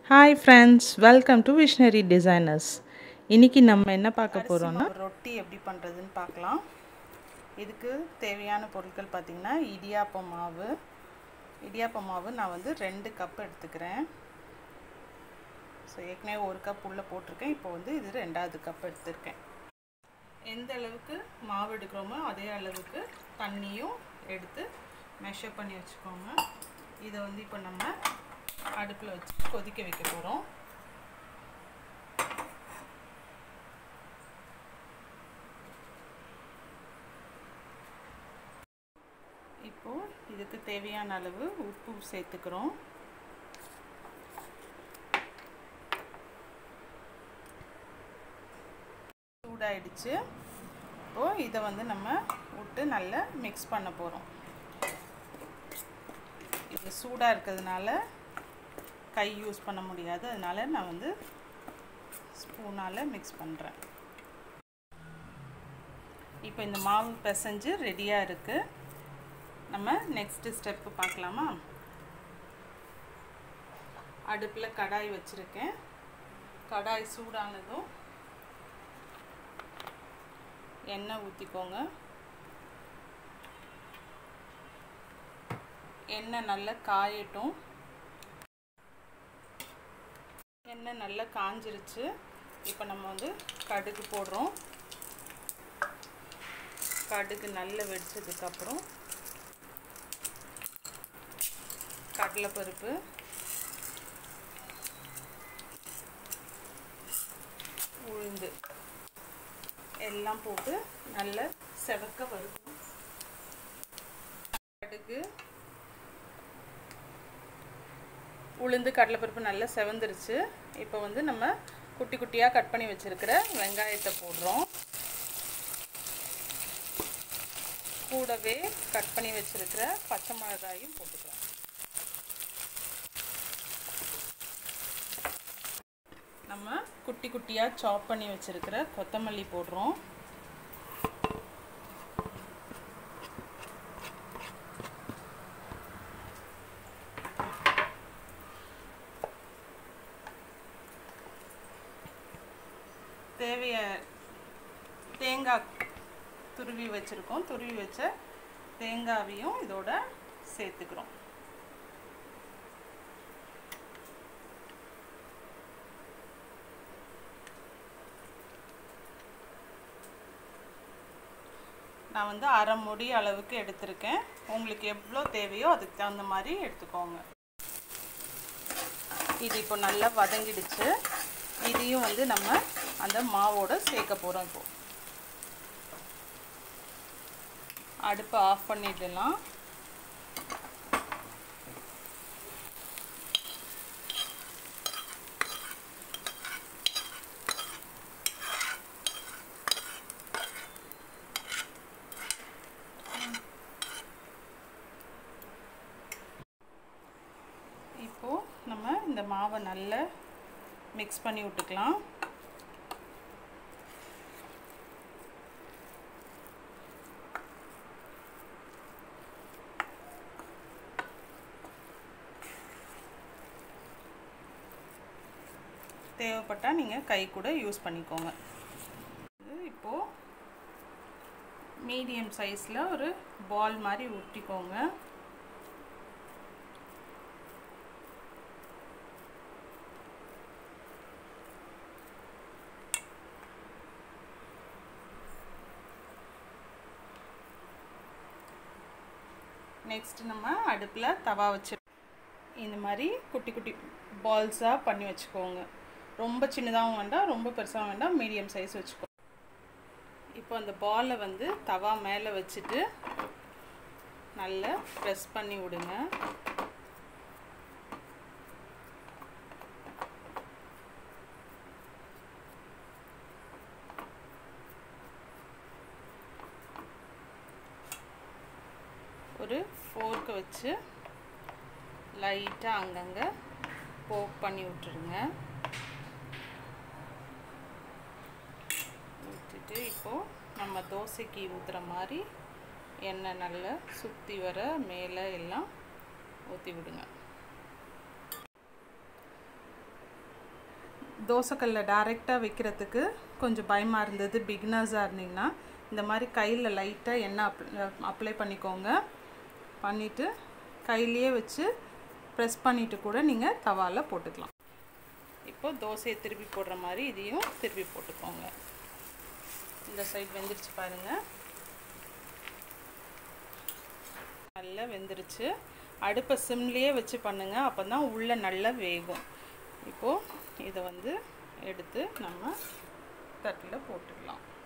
hi friends welcome to visionary designers இன்றைக்கி நம்ம என்ன பார்க்க போகிறோம்னா ஒரு ரொட்டி எப்படி பண்ணுறதுன்னு பார்க்கலாம் இதுக்கு தேவையான பொருட்கள் பார்த்திங்கன்னா இடியாப்ப மாவு இடியாப்ப மாவு நான் வந்து ரெண்டு கப் எடுத்துக்கிறேன் ஸோ ஏற்கனவே ஒரு கப் உள்ளே போட்டிருக்கேன் இப்போ வந்து இது ரெண்டாவது கப் எடுத்திருக்கேன் எந்த அளவுக்கு மாவு எடுக்கிறோமோ அதே அளவுக்கு தண்ணியும் எடுத்து மெஷர் பண்ணி வச்சுக்கோங்க இதை வந்து இப்போ நம்ம அடுப்பில் வச்சு கொதிக்க வைக்க போகிறோம் இப்போது இதுக்கு தேவையான அளவு உப்பு சேர்த்துக்கிறோம் சூடாயிடுச்சு இப்போது இதை வந்து நம்ம விட்டு நல்லா மிக்ஸ் பண்ண போகிறோம் இது சூடாக இருக்கிறதுனால கை யூஸ் பண்ண முடியாது அதனால நான் வந்து ஸ்பூனால் மிக்ஸ் பண்ணுறேன் இப்போ இந்த மாவு பிசைஞ்சு ரெடியாக இருக்குது நம்ம நெக்ஸ்ட்டு ஸ்டெப்பு பார்க்கலாமா அடுப்பில் கடாய் வச்சுருக்கேன் கடாய் சூடானதும் எண்ணெய் ஊற்றிக்கோங்க எண்ணெய் நல்லா காயட்டும் எண்ணெய் நல்லா காஞ்சிருச்சு இப்போ நம்ம வந்து கடுகு போடுறோம் கடுகு நல்லா வெடிச்சதுக்கப்புறம் கடலைப்பருப்பு உளுந்து எல்லாம் போட்டு நல்லா செவக்க வறுக்கும் கடுகு உளுந்து கடலைப்பருப்பு நல்லா செவந்துருச்சு இப்போ வந்து நம்ம குட்டி குட்டியாக கட் பண்ணி வச்சுருக்கிற வெங்காயத்தை போடுறோம் கூடவே கட் பண்ணி வச்சுருக்கிற பச்சை மிளகாயும் போட்டுக்கிறோம் நம்ம குட்டி குட்டியாக சாப் பண்ணி வச்சுருக்கிற கொத்தமல்லி போடுறோம் தேவைய தேங்காய் துருவி வச்சுருக்கோம் துருவி வச்ச தேங்காவையும் இதோட சேர்த்துக்கிறோம் நான் வந்து அரை முடி அளவுக்கு எடுத்திருக்கேன் உங்களுக்கு எவ்வளோ தேவையோ அதுக்கு தகுந்த மாதிரி எடுத்துக்கோங்க இது இப்போ நல்லா வதங்கிடுச்சு இதையும் வந்து நம்ம அந்த மாவோட சேர்க்க போகிறோம் இப்போ அடுப்பை ஆஃப் பண்ணிடலாம் இப்போது நம்ம இந்த மாவை நல்லா மிக்ஸ் பண்ணி விட்டுக்கலாம் தேவைப்பட்டால் நீங்கள் கை கூட யூஸ் பண்ணிக்கோங்க இப்போது மீடியம் சைஸில் ஒரு பால் மாதிரி ஊற்றிக்கோங்க நெக்ஸ்ட் நம்ம அடுப்பில் தவா வச்சு இந்த மாதிரி குட்டி குட்டி பால்ஸாக பண்ணி வச்சுக்கோங்க ரொம்ப சின்னதாகவும் வேண்டாம் ரொம்ப பெருசாகவும் வேண்டாம் மீடியம் சைஸ் வச்சுக்கோ இப்போ அந்த பாலை வந்து தவா மேலே வச்சுட்டு நல்லா ப்ரெஸ் பண்ணி விடுங்க ஒரு ஃபோர்க்கை வச்சு லைட்டாக அங்கங்கே போக் பண்ணி விட்டுருங்க ஊற்றிட்டு இப்போது நம்ம தோசைக்கு ஊற்றுற மாதிரி எண்ணெய் நல்லா சுற்றி வர மேலே எல்லாம் ஊற்றி விடுங்க தோசைக்கல்ல டைரெக்டாக வைக்கிறதுக்கு கொஞ்சம் பயமாக இருந்தது பிகினர்ஸாக இருந்தீங்கன்னா இந்த மாதிரி கையில் லைட்டாக எண்ணெய் அப்ளை அப்ளை பண்ணிக்கோங்க பண்ணிவிட்டு கையிலேயே வச்சு ப்ரெஸ் பண்ணிவிட்டு கூட நீங்கள் தவாவில் போட்டுக்கலாம் இப்போ தோசையை திருப்பி போடுற மாதிரி இதையும் திருப்பி போட்டுக்கோங்க இந்த சைடு வெந்துருச்சு பாருங்கள் நல்லா வெந்துருச்சு அடுப்பை சிம்லேயே வச்சு பண்ணுங்கள் அப்போ தான் உள்ளே நல்லா வேகும் இப்போது இதை வந்து எடுத்து நம்ம தட்டில் போட்டுடலாம்